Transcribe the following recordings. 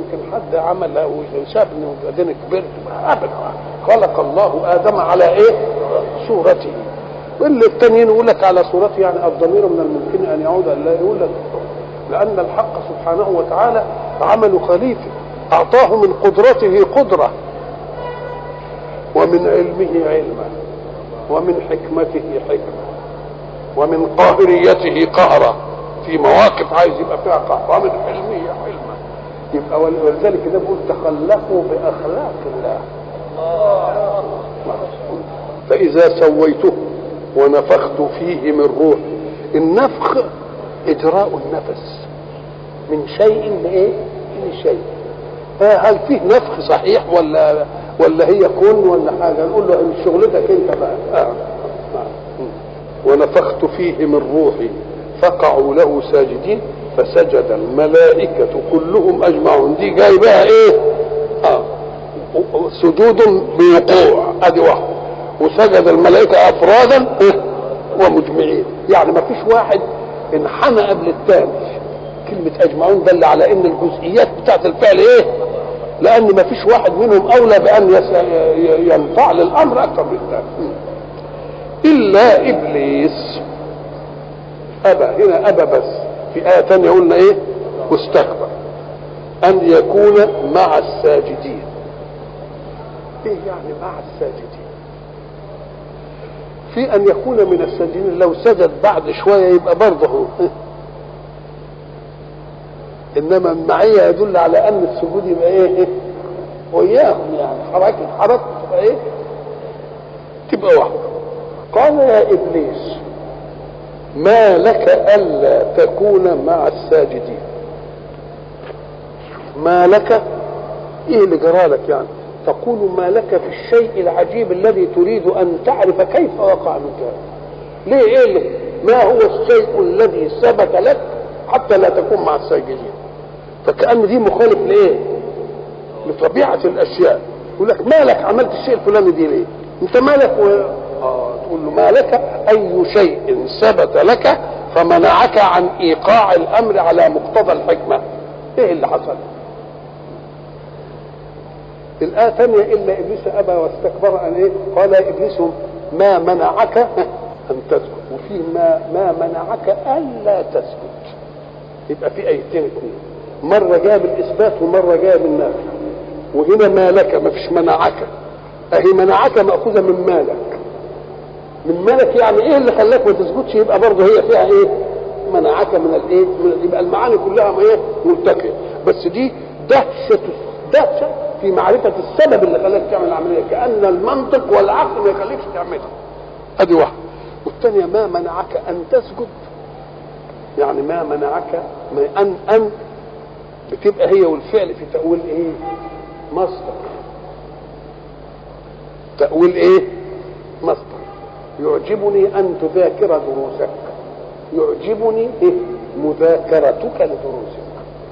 يمكن حد عمل وشافني وبعدين كبرت ابدا خلق الله ادم على ايه؟ صورته واللي التانيين يقول لك على صورته يعني الضمير من الممكن ان يعود الا يقول لك لان الحق سبحانه وتعالى عمل خليفه اعطاه من قدرته قدره ومن علمه علما ومن حكمته حكمه ومن قاهريته قهرا في مواقف عايز يبقى فيها قهر ومن حلمه حلما يبقى ولذلك ده بيقول تخلقوا باخلاق الله فاذا سويته ونفخت فيه من روحي النفخ اجراء النفس من شيء لايه من شيء هل فيه نفخ صحيح ولا ولا هي كون ولا حاجه نقول له شغلتك انت بقى آه. آه. ونفخت فيه من روحي فقعوا له ساجدين فسجد الملائكة كلهم أجمعون دي جاي بقى إيه؟ آه سجود بوقوع أدي واحد وسجد الملائكة أفرادا إيه؟ ومجمعين يعني ما فيش واحد انحنى قبل الثاني كلمة أجمعون دل على إن الجزئيات بتاعت الفعل إيه؟ لأن ما فيش واحد منهم أولى بأن ينفعل الأمر أكثر من الثاني إلا إبليس أبى هنا أبى بس في آية ثانية قلنا إيه واستكبر أن يكون مع الساجدين إيه يعني مع الساجدين في أن يكون من الساجدين لو سجد بعد شوية يبقى برضه إنما المعية يدل على أن السجود يبقى إيه وياهم يعني حركة حركة تبقى إيه تبقى واحدة قال يا إبليس ما لك ألا تكون مع الساجدين ما لك إيه اللي جرالك يعني تقول ما لك في الشيء العجيب الذي تريد أن تعرف كيف وقع منك ليه إيه اللي ما هو الشيء الذي ثبت لك حتى لا تكون مع الساجدين فكأن دي مخالف لإيه لطبيعة الأشياء يقول لك مالك عملت الشيء الفلاني دي ليه انت مالك و... آه تقول له ما لك اي شيء ثبت لك فمنعك عن ايقاع الامر على مقتضى الحكمه ايه اللي حصل الآية ثانية إلا إبليس أبى واستكبر أن إيه؟ قال يا إبليس ما منعك أن تسجد وفي ما ما منعك ألا تسجد يبقى في آيتين اثنين مرة جاء بالإثبات ومرة جاء بالنفي وهنا ما لك ما فيش منعك أهي منعك مأخوذة من مالك من مالك يعني ايه اللي خلاك ما تسجدش يبقى برضه هي فيها ايه منعك من الايه من يبقى المعاني كلها ما ايه ملتقيه بس دي دهشه دهشه في معرفه السبب اللي خلاك تعمل العمليه كان المنطق والعقل ما يخليكش تعملها ادي واحده والثانيه ما منعك ان تسجد يعني ما منعك ما ان ان بتبقى هي والفعل في تاويل ايه مصدر تاويل ايه مصدر يعجبني أن تذاكر دروسك يعجبني إيه؟ مذاكرتك لدروسك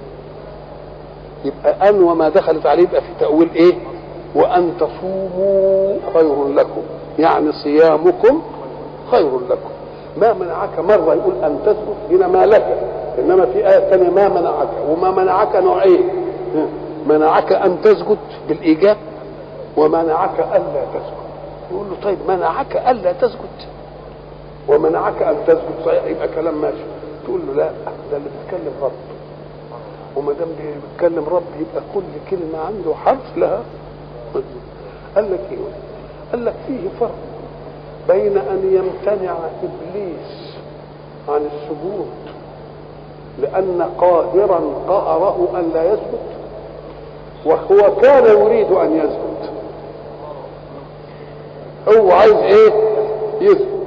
يبقى أن وما دخلت عليه يبقى في تأويل إيه وأن تصوموا خير لكم يعني صيامكم خير لكم ما منعك مرة يقول أن تسجد هنا ما لك إنما في آية ثانية ما منعك وما منعك نوعين منعك أن تسجد بالإيجاب ومنعك ألا تسجد يقول له طيب منعك الا تسجد ومنعك ان تسجد صحيح يبقى كلام ماشي تقول له لا ده اللي بيتكلم رب وما دام بيتكلم رب يبقى كل كلمه عنده حرف لها قال لك ايه قال لك فيه فرق بين ان يمتنع ابليس عن السجود لان قاهرا قهره ان لا يسجد وهو كان يريد ان يسجد هو عايز ايه يسجد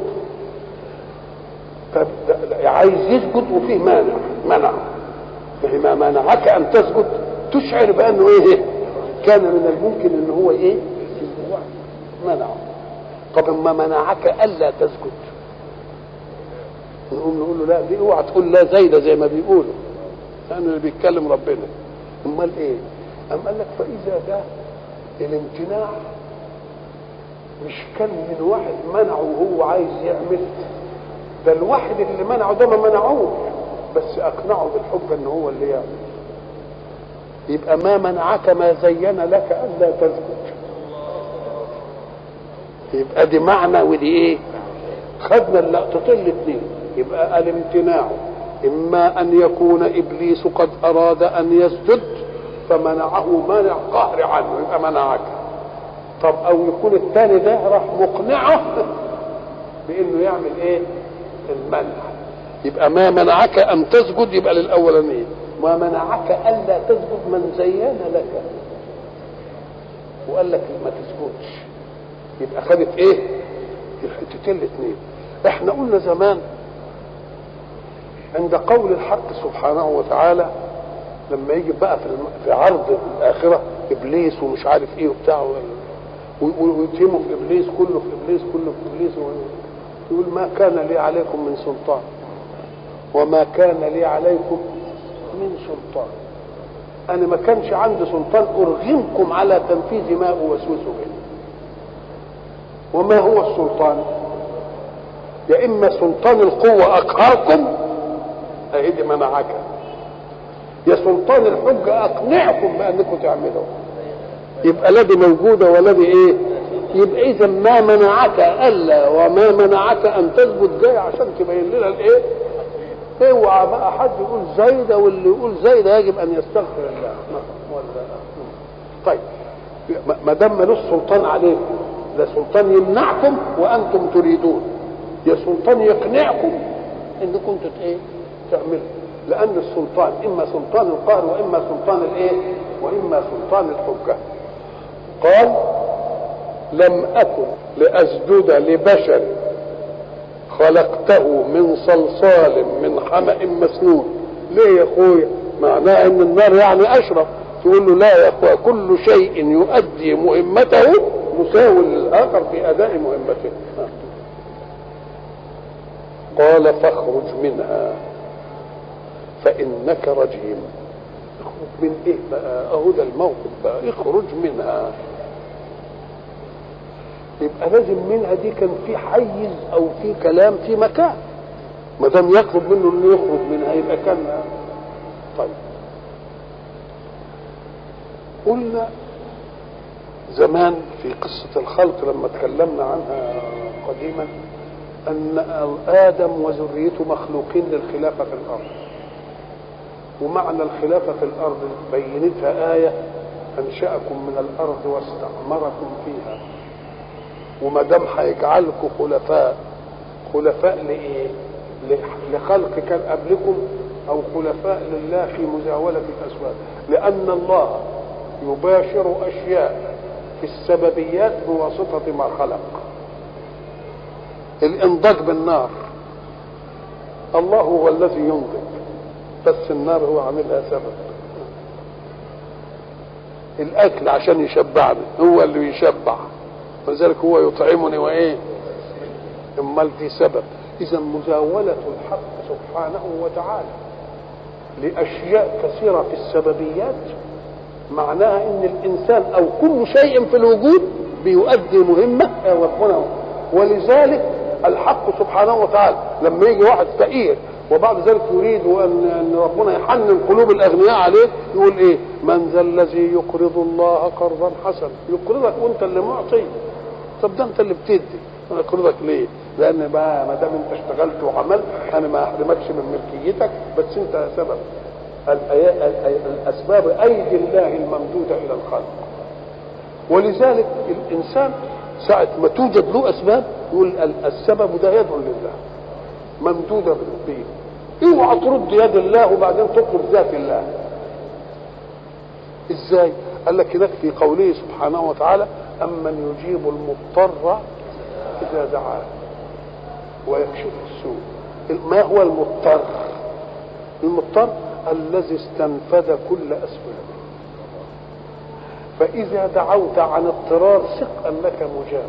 طب عايز يسجد وفيه مانع منع ما منعك ان تسجد تشعر بانه ايه كان من الممكن ان هو ايه منعه طب ما منعك الا تسجد نقوم نقول له لا دي اوعى تقول لا زايده زي ما بيقولوا لانه اللي بيتكلم ربنا امال ايه ام قال لك فاذا ده الامتناع مش كان من واحد منعه وهو عايز يعمل ده الواحد اللي منعه ده ما منعوش بس اقنعه بالحب ان هو اللي يعمل يبقى ما منعك ما زين لك الا تسجد يبقى دي معنى ودي ايه خدنا اللقطتين الاثنين يبقى الامتناع اما ان يكون ابليس قد اراد ان يسجد فمنعه منع قهر عنه يبقى منعك طب او يكون الثاني ده راح مقنعه بانه يعمل ايه المنع يبقى ما منعك ان تسجد يبقى للاولانيه ما منعك الا تسجد من زين لك وقال لك ما تسجدش يبقى خدت ايه الحتتين الاثنين احنا قلنا زمان عند قول الحق سبحانه وتعالى لما يجي بقى في الم... في عرض الاخره ابليس ومش عارف ايه وبتاع ويتهموا في ابليس كله في ابليس كله في ابليس يقول ما كان لي عليكم من سلطان وما كان لي عليكم من سلطان انا ما كانش عندي سلطان ارغمكم على تنفيذ ما اوسوس به وما هو السلطان يا اما سلطان القوه اقهركم اهدي منعك يا سلطان الحجه اقنعكم بانكم تعملوا يبقى لا دي موجوده ولا دي ايه يبقى اذا ما منعك الا وما منعك ان تثبت جاي عشان تبين لنا الايه اوعى بقى حد يقول زايده واللي يقول زايده يجب ان يستغفر الله ولا طيب ما دام ملوش سلطان عليكم ده سلطان يمنعكم وانتم تريدون يا سلطان يقنعكم انكم ايه تعملوا لان السلطان اما سلطان القهر واما سلطان الايه واما سلطان الحجه قال لم اكن لاسجد لبشر خلقته من صلصال من حمأ مسنون ليه يا اخويا معناه ان النار يعني اشرف تقول له لا يا اخويا كل شيء يؤدي مهمته مساو للاخر في اداء مهمته قال فاخرج منها فانك رجيم اخرج من ايه بقى اهو ده الموقف بقى اخرج منها يبقى لازم منها دي كان في حيز او في كلام في مكان ما دام يطلب منه انه يخرج منها يبقى كان طيب قلنا زمان في قصة الخلق لما تكلمنا عنها قديما أن آدم وذريته مخلوقين للخلافة في الأرض ومعنى الخلافة في الأرض بينتها آية أنشأكم من الأرض واستعمركم فيها وما دام هيجعلكم خلفاء خلفاء لايه؟ لخلق كان قبلكم او خلفاء لله في مزاوله الاسباب لان الله يباشر اشياء في السببيات بواسطه ما خلق الانضاج بالنار الله هو الذي ينضج بس النار هو عاملها سبب الاكل عشان يشبعني هو اللي يشبع ولذلك هو يطعمني وايه امال دي سبب اذا مزاوله الحق سبحانه وتعالى لاشياء كثيره في السببيات معناها ان الانسان او كل شيء في الوجود بيؤدي مهمه ربنا ولذلك الحق سبحانه وتعالى لما يجي واحد فقير وبعد ذلك يريد ان ان ربنا يحنن قلوب الاغنياء عليه يقول ايه؟ من ذا الذي يقرض الله قرضا حسنا يقرضك وانت اللي معطي طب ده انت اللي بتدي انا اقرضك ليه؟ لان بقى ما دام انت اشتغلت وعملت انا ما احرمكش من ملكيتك بس انت سبب الاسباب ايدي الله الممدوده الى الخلق ولذلك الانسان ساعة ما توجد له اسباب يقول السبب ده يد لله ممدودة به اوعى ترد يد الله وبعدين تطلب ذات الله ازاي قال لك هناك في قوله سبحانه وتعالى امن يجيب المضطر اذا دعاه ويكشف السوء ما هو المضطر المضطر الذي استنفذ كل اسبابه فاذا دعوت عن اضطرار ثق انك مجاب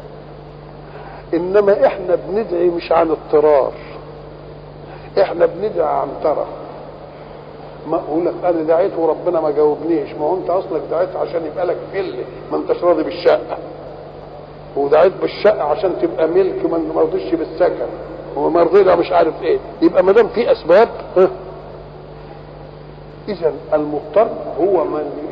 انما احنا بندعي مش عن اضطرار احنا بندعي عن ترف ما اقول لك انا دعيت وربنا ما جاوبنيش ما هو انت اصلك دعيت عشان يبقى لك فله ما انتش راضي بالشقه ودعيت بالشقه عشان تبقى ملك ما رضيش بالسكن وما رضينا مش عارف ايه يبقى ما دام في اسباب ها اذا المضطر هو من